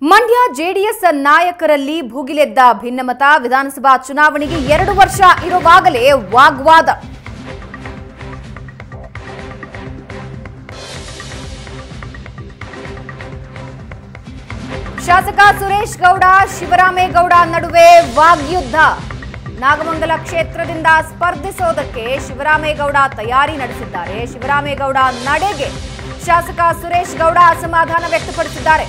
Mandya JDS ನಾಯಕರಲ್ಲಿ ಭುಗಿಲೆದ್ದ ಭಿನ್ನಮತ ವಿಧಾನಸಭಾ ಚುನಾವಣೆಗೆ ಎರಡು ವರ್ಷ ಇರುವಾಗಲೇ ವಾಗ್ವಾದ ಶಾಸಕ ಸುರೇಶ್ ಗೌಡ ಶಿವರಾಮೇಗೌಡ ನಡುವೆ ವಾಗ್ಯುದ್ಧ ನಾಗಮಂಗಲ ಕ್ಷೇತ್ರದಿಂದ ಸ್ಪರ್ಧಿಸೋದಕ್ಕೆ ಶಿವರಾಮೇಗೌಡ ತಯಾರಿ ನಡೆಸಿದ್ದಾರೆ ಶಿವರಾಮೇಗೌಡ ನಡೆಗೆ ಶಾಸಕ ಸುರೇಶ್ ಗೌಡ ಅಸಮಾಧಾನ ವ್ಯಕ್ತಪಡಿಸಿದ್ದಾರೆ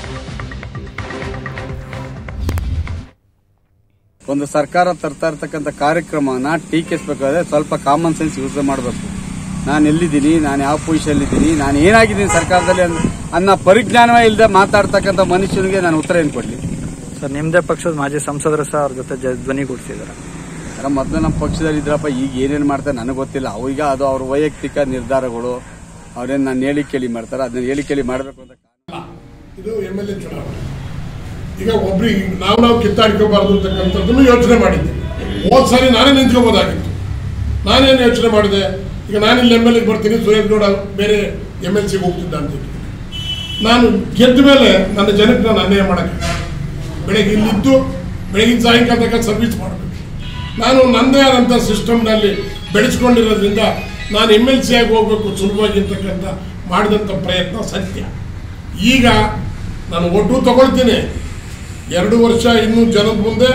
ಒಂದು ಸರ್ಕಾರ ತರ್ತಾ ಇರ್ತಕ್ಕಂಥ ಕಾರ್ಯಕ್ರಮನ ಟೀಕಿಸಬೇಕಾದ್ರೆ ಸ್ವಲ್ಪ ಕಾಮನ್ ಸೆನ್ಸ್ ಯೂಸ್ ಮಾಡಬೇಕು ನಾನು ಎಲ್ಲಿದ್ದೀನಿ ನಾನು ಯಾವ ಪೊಸಿಷನ್ ಇದ್ದೀನಿ ನಾನು ಏನಾಗಿದ್ದೀನಿ ಸರ್ಕಾರದಲ್ಲಿ ಅನ್- ಅನ್ನೋ ಪರಿಜ್ಞಾನವೇ ಇಲ್ಲದೆ ಮಾತಾಡ್ತಕ್ಕಂಥ ಮನುಷ್ಯನಿಗೆ ನಾನು ಉತ್ತರ ಏನು ಕೊಡಲಿ ಸರ್ ನಿಮ್ಮದೇ ಪಕ್ಷದ ಮಾಜಿ ಸಂಸದರು ಸಹ ಅವ್ರ ಜೊತೆ ಜ- ಧ್ವನಿಗೂಡಿಸಿದ್ದಾರೆ ಯಾರ ಮೊದಲು ನಮ್ಮ ಪಕ್ಷದಲ್ಲಿ ಇದ್ರಪ್ಪ ಈಗ ಏನೇನು ಮಾಡ್ತಾರೆ ನನಗೆ ಗೊತ್ತಿಲ್ಲ ಅವೀಗ ಅದು ಅವ್ರ ವೈಯಕ್ತಿಕ ನಿರ್ಧಾರಗಳು ಅವ್ರೇನು ನಾನು ಹೇಳಿ ಕೇಳಿ ಮಾಡ್ತಾರೆ ಅದನ್ನ ಹೇಳಿ ಕೇಳಿ ಮಾಡಬೇಕು ಅಂತ ಇದು ಎಮ್ ಎಲ್ ಎ ಚುನಾವಣೆ ಈಗ ಒಬ್ರಿಗೆ ನಾವು ನಾವು ಕಿತ್ತಾಡ್ಕೋಬಾರ್ದು ಅಂತಕ್ಕಂಥದ್ದನ್ನು ಯೋಚನೆ ಮಾಡಿದ್ದೆ ಹೋದ್ ಸಾರಿ ನಾನೇ ನಿಂತ್ಕೋಬೋದಾಗಿತ್ತು ನಾನೇನು ಯೋಚನೆ ಮಾಡಿದೆ ಈಗ ನಾನಿಲ್ಲಿ ಎಮ್ ಎಲ್ ಎಗೆ ಬರ್ತೀನಿ ಸುರೇಶ್ ಗೌಡ ಬೇರೆ ಎಮ್ ಎಲ್ ಸಿಗೆ ಹೋಗ್ತಿದ್ದ ಅಂತ ಇಟ್ಕೊಳ್ಳಿ. ನಾನು ಗೆದ್ದ ಮೇಲೆ ನನ್ನ ಜನಕ್ಕೆ ನಾನು ಅನ್ಯಾಯ ಮಾಡೋಕ್ಕೆ ಬೆಳಗ್ಗೆ ಇಲ್ಲಿದ್ದು ಬೆಳಗಿನ ಸಾಯಂಕಾಲ ತನಕ ಸರ್ವಿಸ್ ಮಾಡಬೇಕು ನಾನು ನನ್ನದೇ ಆದಂಥ ಸಿಸ್ಟಮ್ನಲ್ಲಿ ಬೆಳೆಸ್ಕೊಂಡಿರೋದ್ರಿಂದ ನಾನು ಎಮ್ ಎಲ್ ಸಿ ಆಗಿ ಹೋಗ್ಬೇಕು ಸುಲಭವಾಗಿ ಅಂತಕ್ಕಂಥ ಮಾಡಿದಂಥ ಪ್ರಯತ್ನ ಸತ್ಯ ಈಗ ನಾನು ಒಟ್ಟು ತಗೊಳ್ತೀನಿ ಎರಡು ವರ್ಷ ಇನ್ನೂ ಜನದ ಮುಂದೆ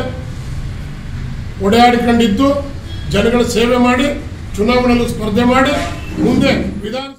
ಓಡಾಡಿಕೊಂಡಿದ್ದು ಜನಗಳ ಸೇವೆ ಮಾಡಿ ಚುನಾವಣೆಯಲ್ಲಿ ಸ್ಪರ್ಧೆ ಮಾಡಿ ಮುಂದೆ ವಿಧಾನ